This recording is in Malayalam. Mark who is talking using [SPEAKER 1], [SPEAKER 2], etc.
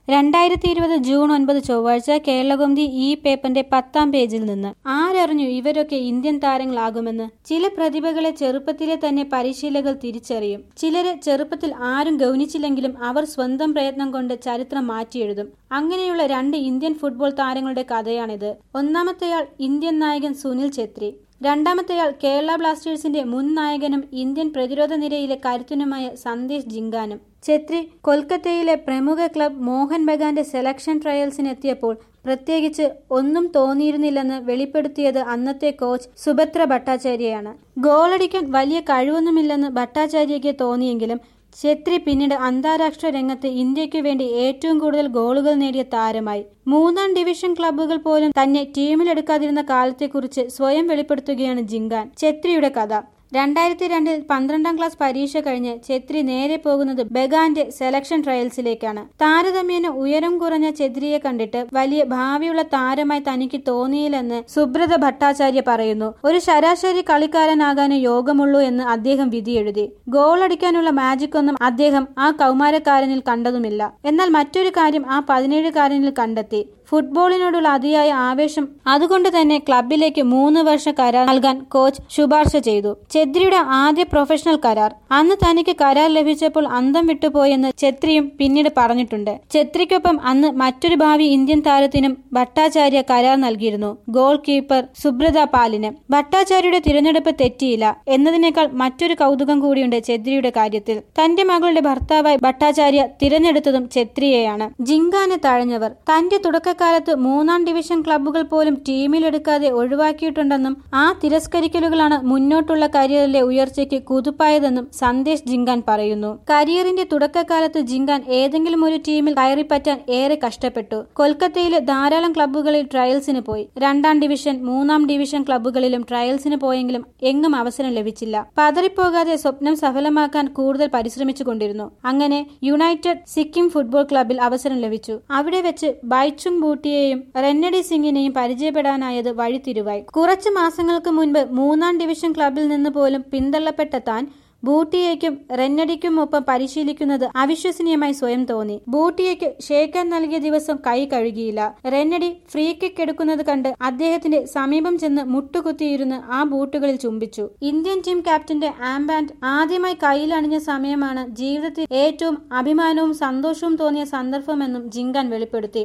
[SPEAKER 1] രണ്ടായിരത്തി ഇരുപത് ജൂൺ ഒൻപത് ചൊവ്വാഴ്ച കേരളകൗമുദി ഈ പേപ്പറിന്റെ പത്താം പേജിൽ നിന്ന് ആരറിഞ്ഞു ഇവരൊക്കെ ഇന്ത്യൻ താരങ്ങളാകുമെന്ന് ചില പ്രതിഭകളെ ചെറുപ്പത്തിലെ തന്നെ പരിശീലകർ തിരിച്ചറിയും ചിലരെ ചെറുപ്പത്തിൽ ആരും ഗൗനിച്ചില്ലെങ്കിലും അവർ സ്വന്തം പ്രയത്നം കൊണ്ട് ചരിത്രം മാറ്റിയെഴുതും അങ്ങനെയുള്ള രണ്ട് ഇന്ത്യൻ ഫുട്ബോൾ താരങ്ങളുടെ കഥയാണിത് ഒന്നാമത്തെയാൾ ഇന്ത്യൻ നായകൻ സുനിൽ ഛത്രി രണ്ടാമത്തെയാൾ കേരള ബ്ലാസ്റ്റേഴ്സിന്റെ മുൻ നായകനും ഇന്ത്യൻ പ്രതിരോധ നിരയിലെ കരുത്തനുമായ സന്ദേശ് ജിങ്കാനും ഛത്രി കൊൽക്കത്തയിലെ പ്രമുഖ ക്ലബ് മോഹൻ ബഗാന്റെ സെലക്ഷൻ ട്രയൽസിനെത്തിയപ്പോൾ പ്രത്യേകിച്ച് ഒന്നും തോന്നിയിരുന്നില്ലെന്ന് വെളിപ്പെടുത്തിയത് അന്നത്തെ കോച്ച് സുഭദ്ര ഭട്ടാചാര്യയാണ് ഗോളടിക്കാൻ വലിയ കഴിവൊന്നുമില്ലെന്ന് ഭട്ടാചാര്യയ്ക്ക് തോന്നിയെങ്കിലും ഛത്രി പിന്നീട് അന്താരാഷ്ട്ര രംഗത്ത് ഇന്ത്യയ്ക്കു വേണ്ടി ഏറ്റവും കൂടുതൽ ഗോളുകൾ നേടിയ താരമായി മൂന്നാം ഡിവിഷൻ ക്ലബ്ബുകൾ പോലും തന്നെ ടീമിലെടുക്കാതിരുന്ന കാലത്തെക്കുറിച്ച് സ്വയം വെളിപ്പെടുത്തുകയാണ് ജിങ്കാൻ ഛത്രിയുടെ കഥ രണ്ടായിരത്തി രണ്ടിൽ പന്ത്രണ്ടാം ക്ലാസ് പരീക്ഷ കഴിഞ്ഞ് ഛത്രി നേരെ പോകുന്നത് ബഗാന്റെ സെലക്ഷൻ ട്രയൽസിലേക്കാണ് താരതമ്യേന ഉയരം കുറഞ്ഞ ഛത്രിയെ കണ്ടിട്ട് വലിയ ഭാവിയുള്ള താരമായി തനിക്ക് തോന്നിയില്ലെന്ന് സുബ്രത ഭട്ടാചാര്യ പറയുന്നു ഒരു ശരാശരി കളിക്കാരനാകാനേ യോഗമുള്ളൂ എന്ന് അദ്ദേഹം വിധിയെഴുതി ഗോളടിക്കാനുള്ള മാജിക് ഒന്നും അദ്ദേഹം ആ കൗമാരക്കാരനിൽ കണ്ടതുമില്ല എന്നാൽ മറ്റൊരു കാര്യം ആ പതിനേഴുകാരനിൽ കണ്ടെത്തി ഫുട്ബോളിനോടുള്ള അതിയായ ആവേശം അതുകൊണ്ട് തന്നെ ക്ലബിലേക്ക് മൂന്ന് വർഷ കരാർ നൽകാൻ കോച്ച് ശുപാർശ ചെയ്തു ഛത്രിയുടെ ആദ്യ പ്രൊഫഷണൽ കരാർ അന്ന് തനിക്ക് കരാർ ലഭിച്ചപ്പോൾ അന്തം വിട്ടുപോയെന്ന് ഛത്രിയും പിന്നീട് പറഞ്ഞിട്ടുണ്ട് ഛത്രിക്കൊപ്പം അന്ന് മറ്റൊരു ഭാവി ഇന്ത്യൻ താരത്തിനും ഭട്ടാചാര്യ കരാർ നൽകിയിരുന്നു ഗോൾ കീപ്പർ സുബ്രത പാലിന് ഭട്ടാചാര്യയുടെ തിരഞ്ഞെടുപ്പ് തെറ്റിയില്ല എന്നതിനേക്കാൾ മറ്റൊരു കൗതുകം കൂടിയുണ്ട് ഛത്രിയുടെ കാര്യത്തിൽ തന്റെ മകളുടെ ഭർത്താവായി ഭട്ടാചാര്യ തിരഞ്ഞെടുത്തതും ഛത്രിയെയാണ് ജിങ്കാനെ തഴഞ്ഞവർ തന്റെ തുടക്കകാലത്ത് മൂന്നാം ഡിവിഷൻ ക്ലബ്ബുകൾ പോലും ടീമിലെടുക്കാതെ ഒഴിവാക്കിയിട്ടുണ്ടെന്നും ആ തിരസ്കരിക്കലുകളാണ് മുന്നോട്ടുള്ള കരിയറിലെ ഉയർച്ചയ്ക്ക് കുതുപ്പായതെന്നും സന്ദേശ് ജിങ്കാൻ പറയുന്നു കരിയറിന്റെ തുടക്കകാലത്ത് ജിങ്കാൻ ഏതെങ്കിലും ഒരു ടീമിൽ കയറിപ്പറ്റാൻ ഏറെ കഷ്ടപ്പെട്ടു കൊൽക്കത്തയിലെ ധാരാളം ക്ലബ്ബുകളിൽ ട്രയൽസിന് പോയി രണ്ടാം ഡിവിഷൻ മൂന്നാം ഡിവിഷൻ ക്ലബ്ബുകളിലും ട്രയൽസിന് പോയെങ്കിലും എങ്ങും അവസരം ലഭിച്ചില്ല പതറിപ്പോകാതെ സ്വപ്നം സഫലമാക്കാൻ കൂടുതൽ പരിശ്രമിച്ചുകൊണ്ടിരുന്നു അങ്ങനെ യുണൈറ്റഡ് സിക്കിം ഫുട്ബോൾ ക്ലബിൽ അവസരം ലഭിച്ചു അവിടെ വെച്ച് ബൈച്ചുങ് ബൂട്ടിയെയും റെന്നഡി സിംഗിനെയും പരിചയപ്പെടാനായത് വഴിത്തിരിവായി കുറച്ചു മാസങ്ങൾക്ക് മുൻപ് മൂന്നാം ഡിവിഷൻ ക്ലബിൽ നിന്ന് പോലും പിന്തള്ളപ്പെട്ട താൻ ബൂട്ടിയയ്ക്കും റെന്നഡിക്കുമൊപ്പം പരിശീലിക്കുന്നത് അവിശ്വസനീയമായി സ്വയം തോന്നി ബൂട്ടിയയ്ക്ക് ഷേക്കാൻ നൽകിയ ദിവസം കൈ കഴുകിയില്ല റെന്നഡി ഫ്രീ കിക്ക് എടുക്കുന്നത് കണ്ട് അദ്ദേഹത്തിന്റെ സമീപം ചെന്ന് മുട്ടുകുത്തിയിരുന്ന് ആ ബൂട്ടുകളിൽ ചുംബിച്ചു ഇന്ത്യൻ ടീം ക്യാപ്റ്റന്റെ ആംബാൻഡ് ആദ്യമായി കയ്യിലണിഞ്ഞ സമയമാണ് ജീവിതത്തിൽ ഏറ്റവും അഭിമാനവും സന്തോഷവും തോന്നിയ സന്ദർഭമെന്നും ജിങ്കാൻ വെളിപ്പെടുത്തി